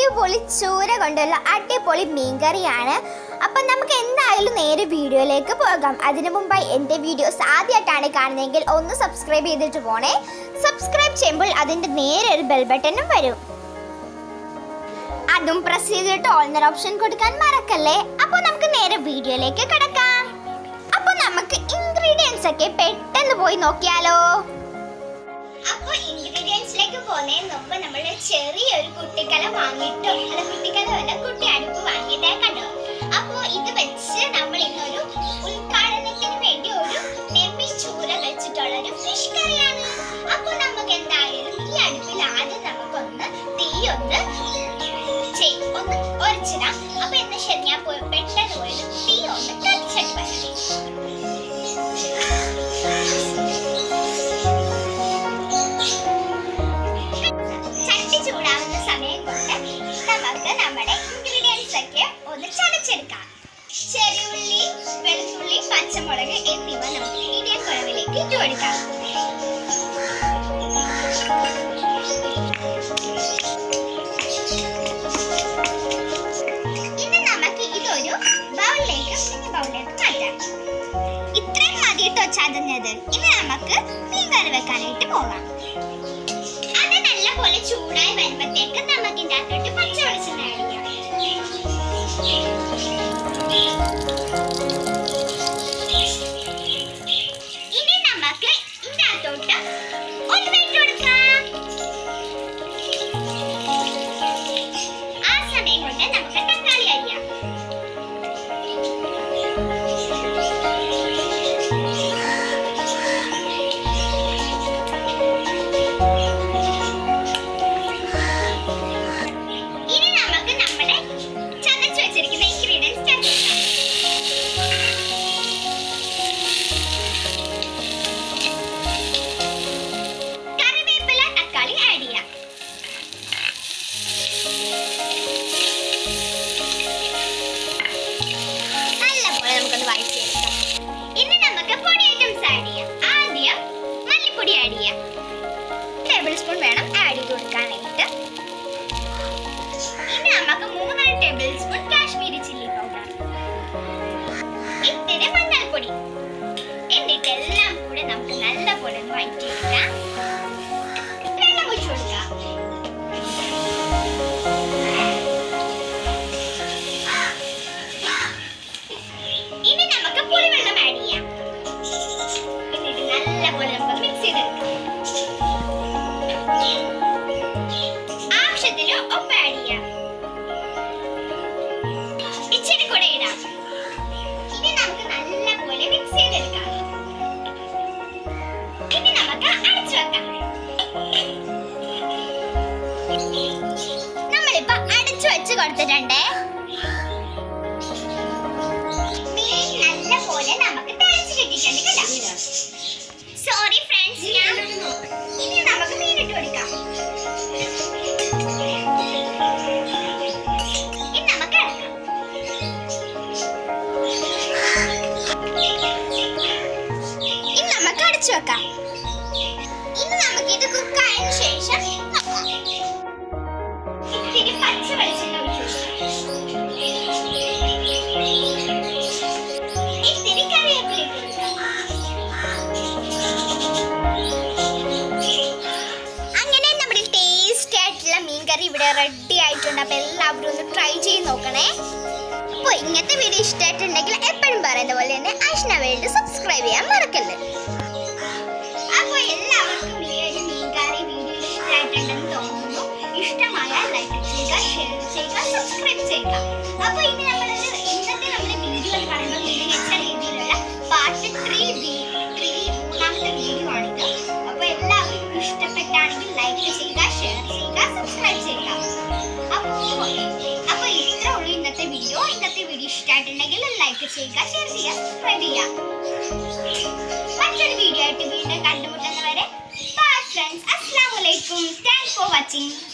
അടിപൊളി ചൂര കൊണ്ടുള്ള അടിപൊളി മീൻകറിയാണ് അപ്പം നമുക്ക് എന്തായാലും നേരെ വീഡിയോയിലേക്ക് പോകാം അതിനു മുമ്പായി എൻ്റെ വീഡിയോസ് ആദ്യമായിട്ടാണ് കാണുന്നതെങ്കിൽ ഒന്ന് സബ്സ്ക്രൈബ് ചെയ്തിട്ട് പോണേ സബ്സ്ക്രൈബ് ചെയ്യുമ്പോൾ അതിൻ്റെ നേരെ ഒരു ബെൽ ബട്ടണും വരും അതും പ്രസ് ചെയ്തിട്ട് ഓൾന്നർ ഓപ്ഷൻ കൊടുക്കാൻ മറക്കല്ലേ അപ്പോൾ നമുക്ക് നേരെ വീഡിയോയിലേക്ക് കിടക്കാം അപ്പോൾ നമുക്ക് ഇൻഗ്രീഡിയൻസ് ഒക്കെ പെട്ടെന്ന് പോയി നോക്കിയാലോ അപ്പോൾ ഇൻഗ്രീഡിയൻസിലേക്ക് പോകുന്നതിന് മുമ്പ് നമ്മൾ ചെറിയൊരു കുട്ടിക്കല വാങ്ങിയിട്ടോ അല്ല കുട്ടിക്കലമല്ല കുട്ടി അടുപ്പ് വാങ്ങിയിട്ടേ കണ്ടോ അപ്പോൾ ഇത് വെച്ച് നമ്മൾ ഇന്നൊരു ഉദ്ഘാടനത്തിന് വേണ്ടി ഒരു നെമ്മി ചൂര വെച്ചിട്ടുള്ള ഒരു ഫിഷ് കറിയാണ് അപ്പോൾ നമുക്ക് എന്തായാലും ഈ അടുപ്പിൽ ആദ്യം നമുക്കൊന്ന് തീ ഒന്ന് ചെയ്- ഒന്ന് ഉരച്ചിടാം അപ്പൊ എന്നാ ശരി ഞാൻ പോയി പെട്ടെന്ന് പോയത് തീ ഒന്ന് കത്തിച്ചിട്ട് വരാം ചട്ടി ചൂടാവുന്ന സമയം കൊണ്ട് നമുക്ക് നമ്മുടെ ഇൻഗ്രീഡിയൻസ് ഒക്കെ ഒന്ന് ചതച്ചെടുക്കാം ചെറിയുള്ളി വെളുത്തുള്ളി പച്ചമുളക് എന്നിവ നമുക്ക് മീഡിയം കുഴവിലേക്ക് ഇട്ട് കൊടുക്കാം ഇനി നമുക്ക് ഇതൊരു ബൗളിലേക്ക് കുഞ്ഞു ബൗളിലേക്ക് മാറ്റാം ഇത്രയും മതിയിട്ട് ചതഞ്ഞത് ഇനി നമുക്ക് മീൻ കറി വെക്കാനായിട്ട് പോകാം അത് നല്ലപോലെ ചൂടായി വരുമ്പോഴത്തേക്ക് നമുക്ക് ഇതിന്റെ അകത്തോട്ട് പച്ച വെളിച്ചെണ്ണ അടിക്കാം ഇനി നമുക്ക് ഇതിന്റെ അകത്തോട്ട് ഒന്ന് വെട്ട് കൊടുക്കാം ആ സമയം കൊണ്ട് നമുക്ക് തക്കാളി അരിയാം ഇനി നമുക്ക് നമ്മുടെ ചതച്ച് വെച്ചിരിക്കുന്ന ഇൻഗ്രീഡിയൻസ് ചേർത്ത് കൊടുക്കാം കറിവേപ്പില തക്കാളി ആഡ് ചെയ്യാം നല്ലപോലെ നമുക്കൊന്ന് വഴറ്റിയെടുക്കാം ഇനി നമുക്ക് പൊടി ഐറ്റംസ് ആഡ് ചെയ്യാം ആദ്യം മല്ലിപ്പൊടി ആഡ് ചെയ്യാം ടേബിൾ സ്പൂൺ വേണം ആഡ് ചെയ്ത് കൊടുക്കാനായിട്ട് ഇനി നമുക്ക് മൂന്നര tablespoon Kashmiri chilli powder ഇത്തിരി മഞ്ഞൾപ്പൊടി എന്നിട്ട് എല്ലാം കൂടെ നമുക്ക് നല്ലപോലെ ഒന്ന് വഴറ്റിയെടുക്കാം വെള്ളം ഒഴിച്ചു കൊടുക്കാം ഇനി നമുക്ക് പുളിവെള്ളം ആഡ് ചെയ്യാം എന്നിട്ട് നല്ലപോലെ നമുക്ക് മിക്സ് ചെയ്തെടുക്കാം ആവശ്യത്തിന് ഉപ്പ് ആഡ് ചെയ്യാം ഇച്ചിരി കൂടെ ഇടാം ഇനി നമുക്ക് നല്ലപോലെ മിക്സ് ചെയ്തെടുക്കാം ഇനി നമുക്ക് അടച്ചു വെക്കാം നമ്മളിപ്പോ അടച്ചു വെച്ച് കൊടുത്തിട്ടുണ്ടേ മീൻ നല്ലപോലെ നമുക്ക് തഴച്ച് കിട്ടിയിട്ടുണ്ട് കേട്ടോ സോറി ഫ്രണ്ട്സ് ഞാൻ ഇനി നമുക്ക് മീൻ ഇട്ട് കൊടുക്കാം ഇനി നമുക്ക് ഇളക്കാം ഇനി നമുക്ക് അടച്ചു വെക്കാം ഇനി നമുക്ക് ഇത് കുക്കായതിനു ശേഷം നോക്കാം ഇത്തിരി പച്ച വെളിച്ചെണ്ണ ഒഴിച്ചു കൊടുക്കാം ഇത്തിരി കറിവേപ്പില ഇട്ട് കൊടുക്കാം അങ്ങനെ നമ്മുടെ ടേസ്റ്റി ആയിട്ടുള്ള മീൻകറി ഇവിടെ റെഡി ആയിട്ടുണ്ട് അപ്പൊ എല്ലാവരും ഒന്ന് ട്രൈ ചെയ്ത് നോക്കണേ അപ്പോൾ ഇങ്ങനത്തെ വീഡിയോ ഇഷ്ടമായിട്ടുണ്ടെങ്കിൽ എപ്പോഴും പറയുന്ന പോലെ തന്നെ അഷ്ന വേൾഡ് സബ്സ്ക്രൈബ് ചെയ്യാൻ മറക്കല്ലേ അപ്പോൾ എല്ലാവർക്കും ഈ ഒരു മീൻകറി വീഡിയോ ഇഷ്ടമായിട്ടുണ്ടെന്ന് തോന്നുന്നു ഇഷ്ടമായാൽ ലൈക്ക് ചെയ്യുക ഷെയർ ചെയ്യുക സബ്സ്ക്രൈബ് ചെയ്യുക അപ്പോൾ ഇനി നമ്മൾ ഇന്നത്തെ നമ്മുടെ വീഡിയോ എന്ന് പറയുമ്പോൾ മികച്ച രീതിയിലുള്ള പാർട്ട് ത്രീ ത്രീ മൂന്നാമത്തെ വീഡിയോ ആണിത് അപ്പോൾ എല്ലാവർക്കും ഇഷ്ടപ്പെട്ടാണെങ്കിൽ ലൈക്ക് ചെയ്യുക ഷെയർ ചെയ്യുക സബ്സ്ക്രൈബ് ചെയ്യുക അപ്പോൾ അപ്പോൾ ഇത്രേ ഉള്ളൂ ഇന്നത്തെ വീഡിയോ ഇന്നത്തെ വീഡിയോ ഇഷ്ടമായിട്ടുണ്ടെങ്കിൽ ലൈക്ക് ചെയ്യുക ഷെയർ ചെയ്യുക സബ്സ്ക്രൈബ് ചെയ്യുക മറ്റൊരു വീഡിയോ ആയിട്ട് വീണ്ടും കണ്ടുമുട്ടുന്നവരെ ബൈ ഫ്രണ്ട്സ് അസ്സാം വലൈക്കും താങ്ക്സ് ഫോർ വാച്ചിങ്